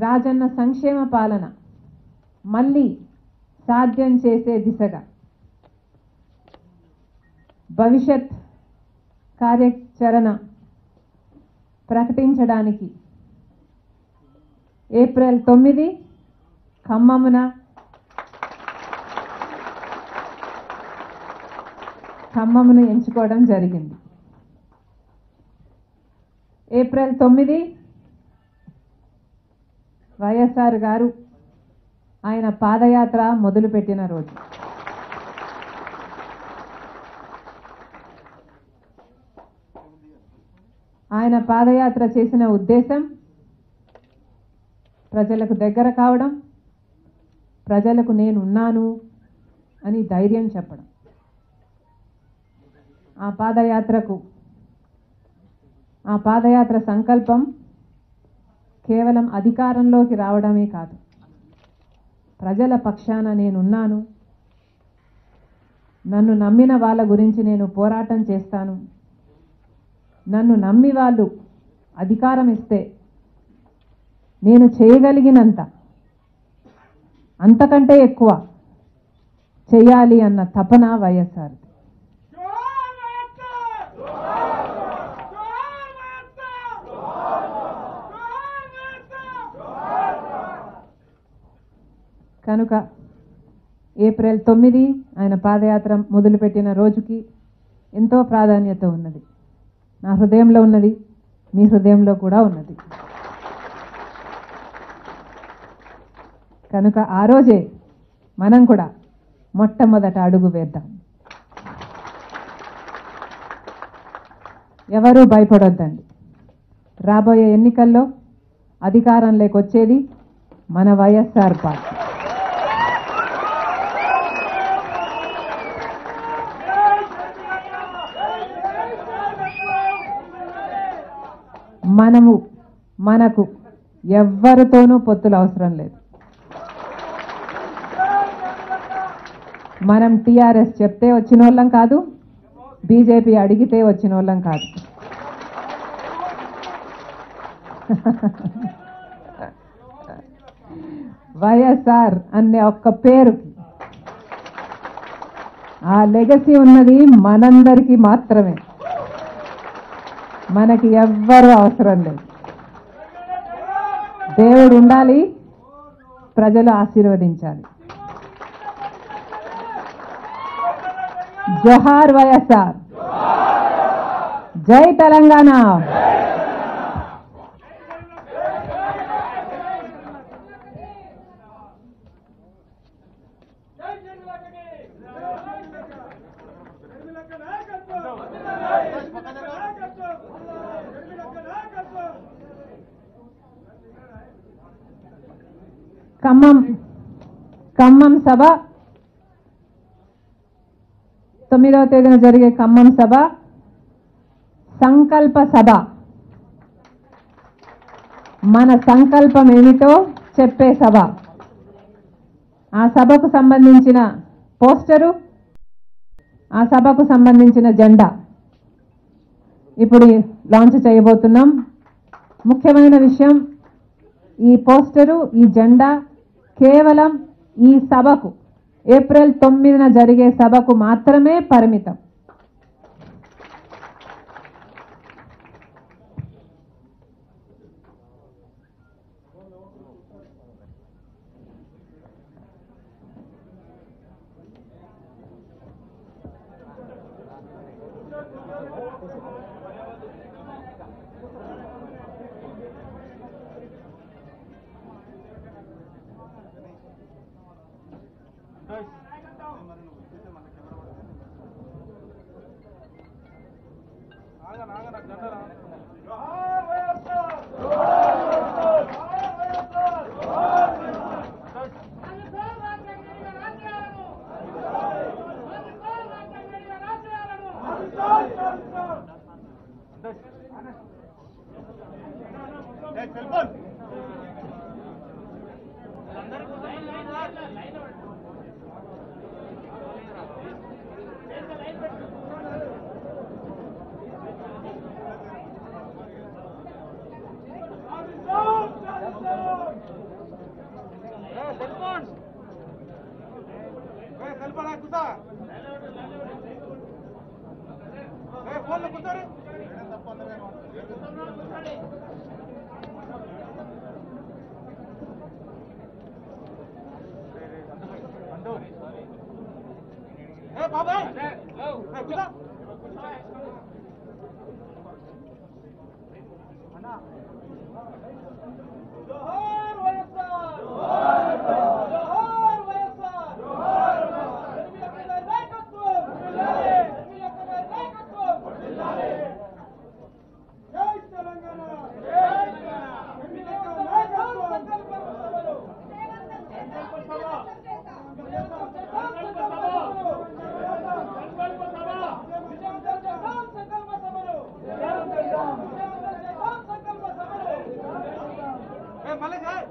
రాజన్న సంక్షేమ పాలన మళ్ళీ సాధ్యం చేసే దిశగా భవిష్యత్ కార్యాచరణ ప్రకటించడానికి ఏప్రిల్ తొమ్మిది ఖమ్మమున ఖమ్మమును ఎంచుకోవడం జరిగింది ఏప్రిల్ తొమ్మిది వైఎస్ఆర్ గారు ఆయన పాదయాత్ర మొదలుపెట్టిన రోజు ఆయన పాదయాత్ర చేసిన ఉద్దేశం ప్రజలకు దగ్గర కావడం ప్రజలకు నేనున్నాను అని ధైర్యం చెప్పడం ఆ పాదయాత్రకు ఆ పాదయాత్ర సంకల్పం కేవలం అధికారంలోకి రావడమే కాదు ప్రజల పక్షాన నేనున్నాను నన్ను నమ్మిన వాళ్ళ గురించి నేను పోరాటం చేస్తాను నన్ను నమ్మి వాళ్ళు అధికారం ఇస్తే నేను చేయగలిగినంత అంతకంటే ఎక్కువ చేయాలి అన్న తపన వైఎస్ఆర్ కనుక ఏప్రిల్ తొమ్మిది ఆయన పాదయాత్ర మొదలుపెట్టిన రోజుకి ఎంతో ప్రాధాన్యత ఉన్నది నా హృదయంలో ఉన్నది మీ హృదయంలో కూడా ఉన్నది కనుక ఆ రోజే మనం కూడా మొట్టమొదట అడుగు వేద్దాం ఎవరూ భయపడొద్దండి రాబోయే ఎన్నికల్లో అధికారం లేకొచ్చేది మన వైఎస్ఆర్ పార్టీ మనము మనకు ఎవ్వరితోనూ పొత్తులు అవసరం లేదు మనం టీఆర్ఎస్ చెప్తే వచ్చిన వాళ్ళం కాదు బీజేపీ అడిగితే వచ్చిన వాళ్ళం కాదు వైఎస్ఆర్ అనే ఒక్క పేరుకి ఆ లెగసీ ఉన్నది మనందరికీ మాత్రమే మనకి ఎవ్వరు అవసరం లేదు దేవుడు ఉండాలి ప్రజలు ఆశీర్వదించాలి జోహార్ వైఎస్ఆర్ జై తెలంగాణ ఖమ్మం ఖమ్మం సభ తొమ్మిదవ తేదీన జరిగే ఖమ్మం సభ సంకల్ప సభ మన సంకల్పం ఏమిటో చెప్పే సభ ఆ సభకు సంబంధించిన పోస్టరు ఆ సభకు సంబంధించిన జెండా ఇప్పుడు లాంచ్ చేయబోతున్నాం ముఖ్యమైన విషయం ఈ పోస్టరు ఈ జెండా కేవలం ఈ సభకు ఏప్రిల్ తొమ్మిదిన జరిగే సభకు మాత్రమే పరిమితం వస్తా ఏ ఫోన్లో కూర్చోరి ఏ బాబాయ్ ఏ కూర్చో జోహార్ వైఎస్ఆర్ జోహార్ జోహార్ వైఎస్ఆర్ జోహార్ ఎనిమిది యొక్క నాయకత్వం ఎనిమిది యొక్క నాయకత్వం జై తెలంగాణ జై తెలంగాణ ఎనిమిది యొక్క నాయకత్వం సంకల్ప సభలు సంకల్ప సభ సంకల్ప సభలు సంకల్ప సభ విజయం చేద్దాం సంకల్ప సభలు విజయం చేద్దాం సంకల్ప సభలు ఏ మళ్ళీ సార్